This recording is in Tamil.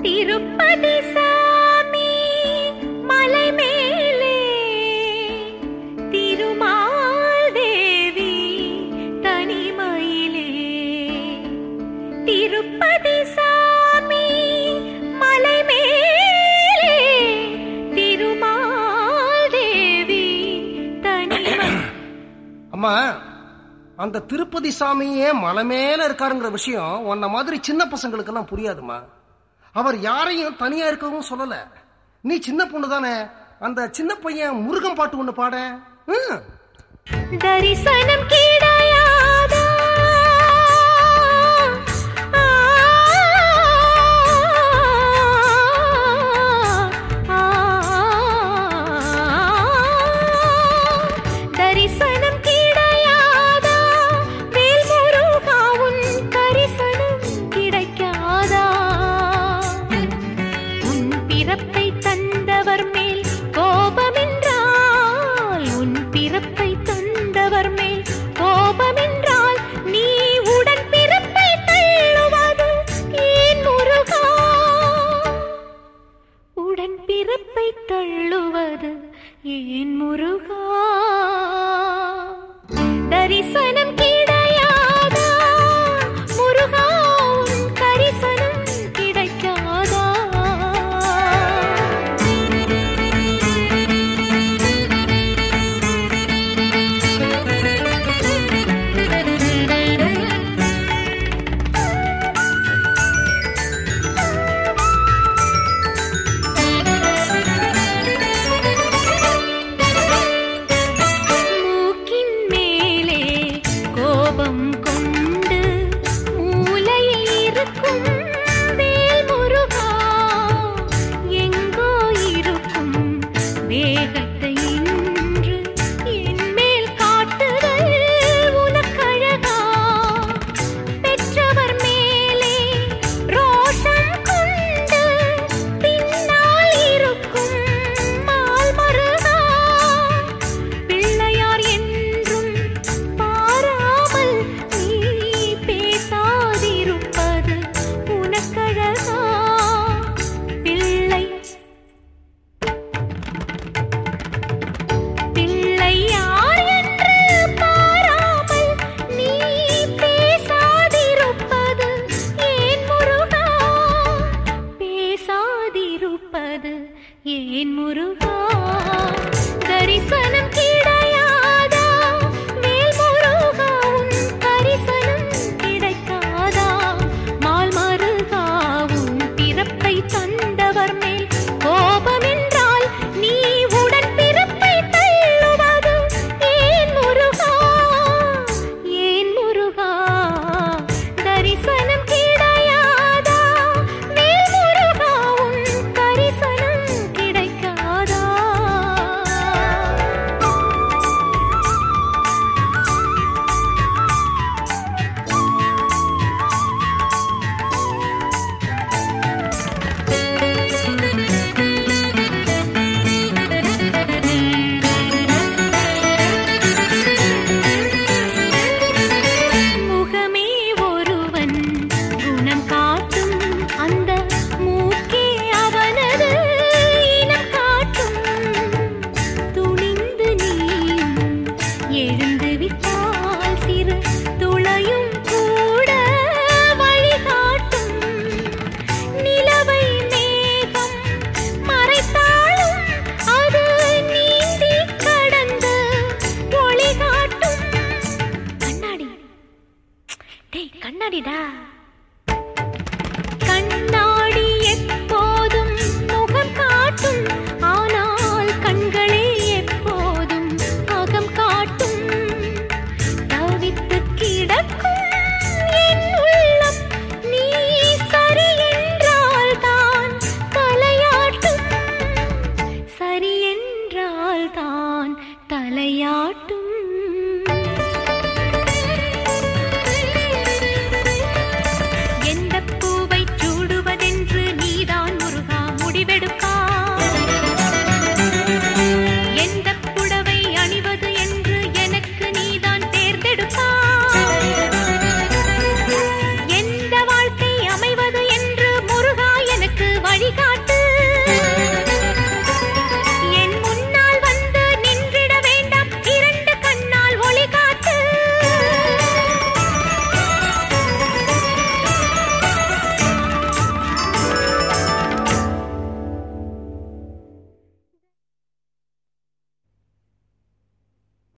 திருப்பதி சாமி மலை மேலே திருமால் தேவி தனிமையிலே திருப்பதி சாமி மலை மேலே திருமால் தேவி தனிமை அம்மா அந்த திருப்பதி சாமியே மலை மேல இருக்காருங்கிற விஷயம் உன்ன மாதிரி சின்ன பசங்களுக்கெல்லாம் புரியாதுமா அவர் யாரையும் தனியா இருக்கவும் சொல்லல நீ சின்ன பொண்ணு தானே அந்த சின்ன பையன் முருகன் பாட்டு ஒண்ணு பாட ம். தரிசனம் கிடையாதா ஆ, ஆ, தரிசனம் கிடையாதா வேல் முருகா உன் தரிசனம் கிடைக்காதா உன் பிறப்பை தந்தவர் மேல் கோபமென்றால் உன் பிறப்பை தந்தவர் மேல் கோபமென்றால் நீ உடன் பிறப்பை தள்ளுவது ஏன் முருகா உடன் பிறப்பை தள்ளுவது ஏன் முருகா தரிசனம் கிடையாதா முருகா உன் தரிசனம் கிடைக்காதா மூக்கின் மேலே கோபம் கொண்டு மூலையில் இருக்கும் வேல் முருகா எங்கோ இருக்கும் வேகத்தை இன்று என் மேல் காட்டுதல் உனக்கழகா பெற்றவர் மேலே ரோஷம் கொண்டு பின்னால் இருக்கும் மால் மருகா பிள்ளையார் என்றும் பாராமல் நீ பேசாதிருப்பது உனக்கழகா பிள்ளை பிள்ளை யார் என்று பாராமல் நீ பேசாதிருப்பது ஏன் முருகா பேசாதிருப்பது ஏன் முருகா தரிசனம்